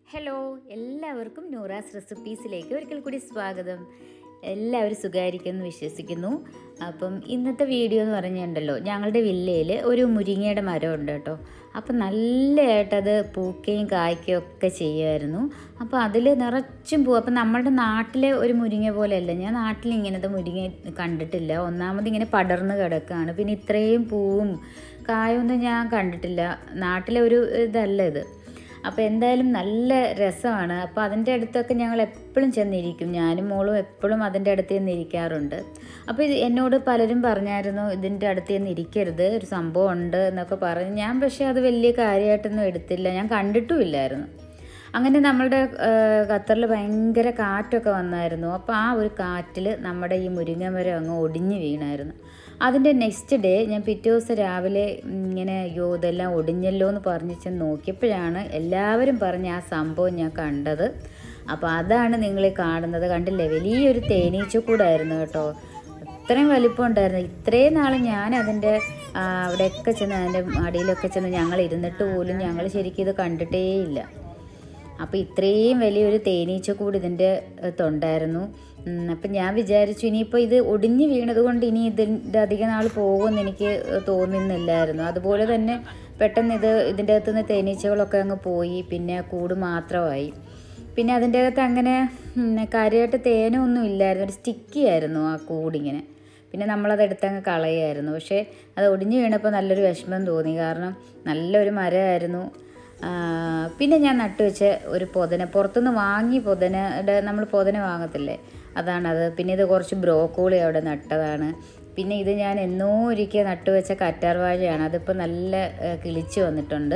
hello എല്ലാവർക്കും നൂറാസ് റെസിപ്പീസിലേക്ക് ഒരിക്കൽ കൂടി സ്വാഗതം എല്ലാവരും സുഖമായിരിക്കുമെന്ന് വിശ്വസിക്കുന്നു അപ്പം ഇന്നത്തെ വീഡിയോ എന്ന് പറഞ്ഞിട്ടുണ്ടല്ലോ ഞങ്ങളുടെ വില്ലയിൽ ഒരു മുരിങ്ങയുടെ മരം ഉണ്ട് കേട്ടോ അപ്പം നല്ലതായിട്ടത് പൂക്കുകയും കായ്ക്കുകയും ഒക്കെ ചെയ്യുമായിരുന്നു അപ്പോൾ അതിൽ നിറച്ചും പൂ അപ്പം നമ്മുടെ നാട്ടിലെ ഒരു മുരിങ്ങ പോലെയല്ല ഞാൻ നാട്ടിൽ ഇങ്ങനത്തെ മുരിങ്ങ കണ്ടിട്ടില്ല ഒന്നാമത് ഇങ്ങനെ പടർന്ന് കിടക്കുകയാണ് പിന്നെ ഇത്രയും പൂവും കായൊന്നും ഞാൻ കണ്ടിട്ടില്ല നാട്ടിലെ ഒരു ഇതല്ല ഇത് അപ്പോൾ എന്തായാലും നല്ല രസമാണ് അപ്പോൾ അതിൻ്റെ അടുത്തൊക്കെ ഞങ്ങൾ എപ്പോഴും ചെന്നിരിക്കും ഞാനും മോളും എപ്പോഴും അതിൻ്റെ അടുത്ത് ചെന്നിരിക്കാറുണ്ട് അപ്പോൾ ഇത് എന്നോട് പലരും പറഞ്ഞായിരുന്നു ഇതിൻ്റെ അടുത്ത് ചെന്ന് ഇരിക്കരുത് ഒരു സംഭവം ഉണ്ട് എന്നൊക്കെ പറഞ്ഞ് ഞാൻ പക്ഷേ അത് വലിയ കാര്യമായിട്ടൊന്നും എടുത്തില്ല ഞാൻ കണ്ടിട്ടുമില്ലായിരുന്നു അങ്ങനെ നമ്മളുടെ ഖത്തറിൽ ഭയങ്കര കാറ്റൊക്കെ വന്നായിരുന്നു അപ്പോൾ ആ ഒരു കാറ്റിൽ നമ്മുടെ ഈ മുരിങ്ങമരം അങ്ങ് ഒടിഞ്ഞു വീണായിരുന്നു അതിൻ്റെ നെക്സ്റ്റ് ഡേ ഞാൻ പിറ്റേ ദിവസം രാവിലെ ഇങ്ങനെ അയ്യോ ഇതെല്ലാം ഒടിഞ്ഞല്ലോ എന്ന് പറഞ്ഞ് ചെന്ന് നോക്കിയപ്പോഴാണ് എല്ലാവരും പറഞ്ഞ ആ സംഭവം ഞാൻ കണ്ടത് അപ്പോൾ അതാണ് നിങ്ങൾ കാണുന്നത് കണ്ടില്ലേ വലിയൊരു തേനീച്ചക്കൂടായിരുന്നു കേട്ടോ അത്രയും വലിപ്പം ഉണ്ടായിരുന്നു ഇത്രയും നാൾ ഞാൻ അതിൻ്റെ അവിടെയൊക്കെ ചെന്ന് അതിൻ്റെ അടിയിലൊക്കെ ചെന്ന് ഞങ്ങൾ ഇരുന്നിട്ട് പോലും ഞങ്ങൾ ശരിക്കും ഇത് കണ്ടിട്ടേയില്ല അപ്പോൾ ഇത്രയും വലിയൊരു തേനീച്ചക്കൂട് ഇതിൻ്റെ തൊണ്ടായിരുന്നു അപ്പം ഞാൻ വിചാരിച്ചു ഇനിയിപ്പോൾ ഇത് ഒടിഞ്ഞു വീണത് കൊണ്ട് ഇനി ഇതിൻ്റെ അധിക നാൾ പോകുമെന്ന് എനിക്ക് തോന്നുന്നില്ലായിരുന്നു അതുപോലെ തന്നെ പെട്ടെന്ന് ഇത് ഇതിൻ്റെ അകത്ത് നിന്ന് തേനീച്ചകളൊക്കെ അങ്ങ് പോയി പിന്നെ കൂട് മാത്രമായി പിന്നെ അതിൻ്റെ അകത്ത് അങ്ങനെ കാര്യമായിട്ട് തേനൊന്നും ഇല്ലായിരുന്നു ഒരു സ്റ്റിക്കി ആയിരുന്നു ആ കൂടിങ്ങനെ പിന്നെ നമ്മളത് എടുത്തങ്ങ് കളയായിരുന്നു പക്ഷേ അത് ഒടിഞ്ഞു വീണപ്പോൾ നല്ലൊരു വിഷമം തോന്നി കാരണം നല്ലൊരു മരമായിരുന്നു പിന്നെ ഞാൻ നട്ടുവെച്ച ഒരു പൊതന പുറത്തുനിന്ന് വാങ്ങി പൊതനയുടെ നമ്മൾ പൊതന വാങ്ങത്തില്ലേ അതാണത് പിന്നെ ഇത് കുറച്ച് ബ്രോക്കോളി അവിടെ നട്ടതാണ് പിന്നെ ഇത് ഞാൻ എന്നോ ഒരിക്കൽ നട്ടുവെച്ച കറ്റാർ വാഴയാണ് അതിപ്പോൾ നല്ല കിളിച്ച് വന്നിട്ടുണ്ട്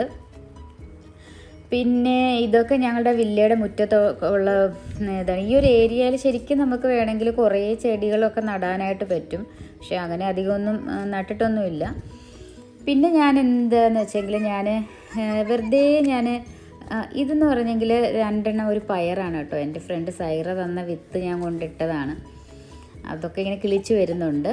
പിന്നെ ഇതൊക്കെ ഞങ്ങളുടെ വില്ലയുടെ മുറ്റത്ത് ഉള്ള ഇതാണ് ഈ ഒരു ഏരിയയിൽ ശരിക്കും നമുക്ക് വേണമെങ്കിൽ കുറേ ചെടികളൊക്കെ നടാനായിട്ട് പറ്റും പക്ഷെ അങ്ങനെ അധികമൊന്നും നട്ടിട്ടൊന്നുമില്ല പിന്നെ ഞാൻ എന്താന്ന് വെച്ചെങ്കിൽ ഞാൻ വെറുതെ ഞാൻ ഇതെന്ന് പറഞ്ഞെങ്കിൽ രണ്ടെണ്ണം ഒരു പയറാണ് കേട്ടോ എൻ്റെ ഫ്രണ്ട് സൈറ തന്ന വിത്ത് ഞാൻ കൊണ്ടിട്ടതാണ് അതൊക്കെ ഇങ്ങനെ കിളിച്ച് വരുന്നുണ്ട്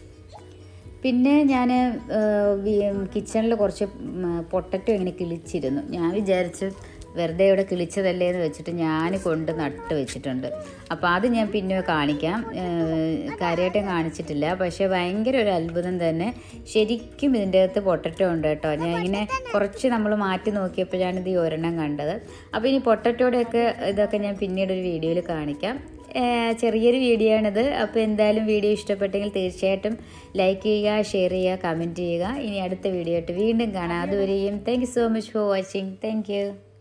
പിന്നെ ഞാൻ കിച്ചണിൽ കുറച്ച് പൊട്ടറ്റോ ഇങ്ങനെ കിളിച്ചിരുന്നു ഞാൻ വിചാരിച്ചു വെറുതെ ഇവിടെ കിളിച്ചതല്ലേ എന്ന് വെച്ചിട്ട് ഞാൻ കൊണ്ട് നട്ട് വെച്ചിട്ടുണ്ട് അപ്പോൾ അത് ഞാൻ പിന്നെ കാണിക്കാം കാര്യമായിട്ട് കാണിച്ചിട്ടില്ല പക്ഷേ ഭയങ്കര ഒരു അത്ഭുതം തന്നെ ശരിക്കും ഇതിൻ്റെ അകത്ത് പൊട്ടറ്റോ ഉണ്ട് കേട്ടോ ഞാൻ ഇങ്ങനെ കുറച്ച് നമ്മൾ മാറ്റി നോക്കിയപ്പോഴാണ് ഇത് ഈ ഒരെണ്ണം കണ്ടത് അപ്പോൾ ഇനി പൊട്ടറ്റോടെയൊക്കെ ഇതൊക്കെ ഞാൻ പിന്നീട് ഒരു വീഡിയോയിൽ കാണിക്കാം ചെറിയൊരു വീഡിയോ ആണിത് അപ്പോൾ എന്തായാലും വീഡിയോ ഇഷ്ടപ്പെട്ടെങ്കിൽ തീർച്ചയായിട്ടും ലൈക്ക് ചെയ്യുക ഷെയർ ചെയ്യുക കമൻറ്റ് ചെയ്യുക ഇനി അടുത്ത വീഡിയോ ആയിട്ട് വീണ്ടും കാണാം അതുവരെയും thank so much for watching thank